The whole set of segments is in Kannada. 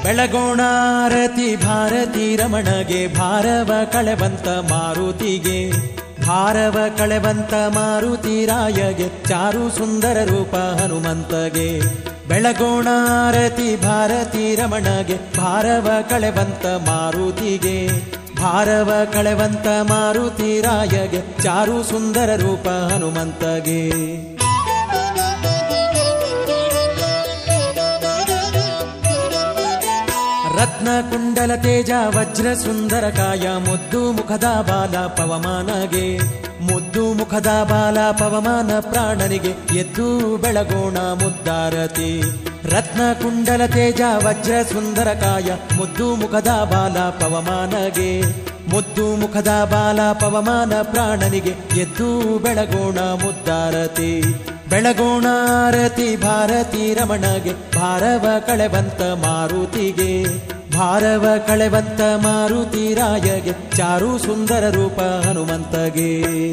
ಬೆಳಗೋಣಾರತಿ ಭಾರತಿ ರಮಣಗೆ ಭಾರವ ಕಳೆವಂತ ಮಾರುತಿಗೆ ಭಾರವ ಕಳೆವಂತ ಮಾರುತಿ ರಾಯಗೆ ಚಾರು ಸುಂದರ ರೂಪ ಹನುಮಂತಗೆ ಬೆಳಗೋಣಾರತಿ ಭಾರತಿ ರಮಣಗೆ ಭಾರವ ಕಳೆವಂತ ಮಾರುತಿಗೆ ಭಾರವ ಕಳೆವಂತ ಮಾರುತಿ ರಾಯಗೆ ಚಾರು ಸುಂದರ ರೂಪ ಹನುಮಂತಗೆ ರತ್ನ ಕುಂಡಲ ತೇಜ ವಜ್ರ ಸುಂದರ ಕಾಯ ಮುದ್ದು ಮುಖದ ಬಾಲ ಪವಮಾನಗೆ ಮುದ್ದು ಮುಖದ ಬಾಲ ಪವಮಾನ ಪ್ರಾಣನಿಗೆ ಎದ್ದು ಬೆಳಗೋಣ ಮುದ್ದಾರತಿ ರತ್ನ ಕುಂಡಲ ತೇಜ ವಜ್ರ ಸುಂದರ ಕಾಯ ಮುದ್ದು ಮುಖದ ಬಾಲ ಪವಮಾನಗೆ ಮುದ್ದು ಮುಖದ ಬಾಲ ಪವಮಾನ ಪ್ರಾಣನಿಗೆ ಎದ್ದು ಬೆಳಗೋಣ ಮುದ್ದಾರತಿ ಬೆಳಗೋಣಾರತಿ ಭಾರತಿ ರಮಣಗೆ ಭಾರವ ಕಳೆವಂತ ಮಾರುತಿಗೆ ಭಾರವ ಕಳೆವಂತ ಮಾರುತಿ ರಾಯಗೆ ಚಾರು ಸುಂದರ ರೂಪ ಹನುಮಂತಗೆ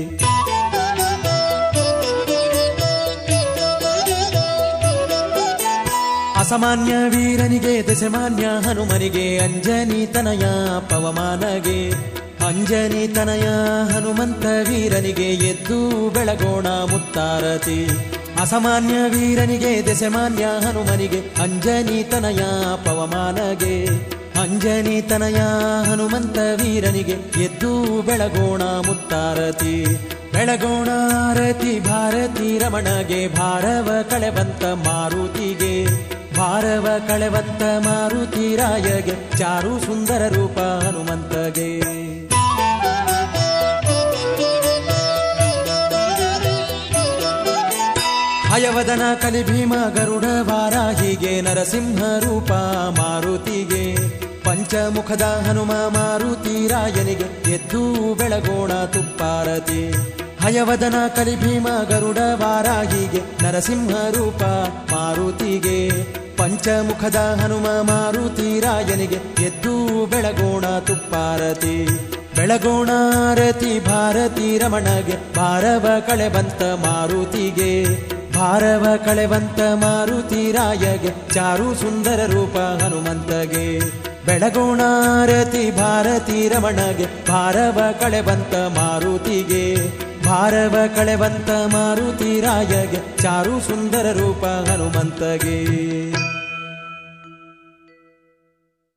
ಅಸಾಮಾನ್ಯ ವೀರನಿಗೆ ದಶಮಾನ್ಯ ಹನುಮನಿಗೆ ಅಂಜನಿ ತನಯ ಪವಮಾನಗೆ ಅಂಜನಿ ತನಯ ಹನುಮಂತ ವೀರನಿಗೆ ಎದ್ದು ಬೆಳಗೋಣ ಮುತ್ತಾರತಿ ಅಸಾಮಾನ್ಯ ವೀರನಿಗೆ ದಶಮಾನ್ಯ ಹನುಮನಿಗೆ ಅಂಜನಿ ತನಯ ಪವಮಾನಗೆ ಅಂಜನಿ ತನಯ ಹನುಮಂತ ವೀರನಿಗೆ ಎದ್ದು ಬೆಳಗೋಣ ಮುತ್ತಾರತಿ ಬೆಳಗೋಣಾರತಿ ಭಾರತಿ ರಮಣಗೆ ಭಾರವ ಕಳೆವಂತ ಮಾರುತಿಗೆ ಭಾರವ ಕಳೆವಂತ ಮಾರುತಿ ರಾಯಗೆ ಚಾರು ಸುಂದರ ರೂಪ ಹನುಮಂತಗೆ ಹಯವದನ ಕಲಿಭೀಮ ಗರುಡ ವಾರಾಹಿಗೆ ನರಸಿಂಹ ರೂಪ ಮಾರುತಿಗೆ ಪಂಚಮುಖದ ಹನುಮ ಮಾರುತಿ ರಾಯನಿಗೆ ಎದ್ದು ಬೆಳಗೋಣ ತುಪ್ಪಾರತಿ ಹಯವದನ ಕಲಿಭೀಮ ಗರುಡ ವಾರಾಹಿಗೆ ನರಸಿಂಹ ರೂಪ ಮಾರುತಿಗೆ ಪಂಚಮುಖದ ಹನುಮ ಮಾರುತಿ ರಾಯನಿಗೆ ಎದ್ದು ಬೆಳಗೋಣ ತುಪ್ಪಾರತಿ ಬೆಳಗೋಣಾರತಿ ಭಾರತಿ ರಮಣಗೆ ಭಾರವ ಕಳೆವಂತ ಮಾರುತಿಗೆ ಭಾರವ ಕಳೆವಂತ ಮಾರುತಿ ರಾಯಗೆ ಚಾರು ಸುಂದರ ರೂಪ ಹನುಮಂತಗೆ ಬೆಳಗೋಣಾರತಿ ಭಾರತಿ ರಮಣಗೆ ಭಾರವ ಕಳೆವಂತ ಮಾರುತಿಗೆ ಭಾರವ ಕಳೆವಂತ ಮಾರುತಿ ರಾಯಗೆ ಚಾರು ಸುಂದರ ರೂಪ ಹನುಮಂತಗೆ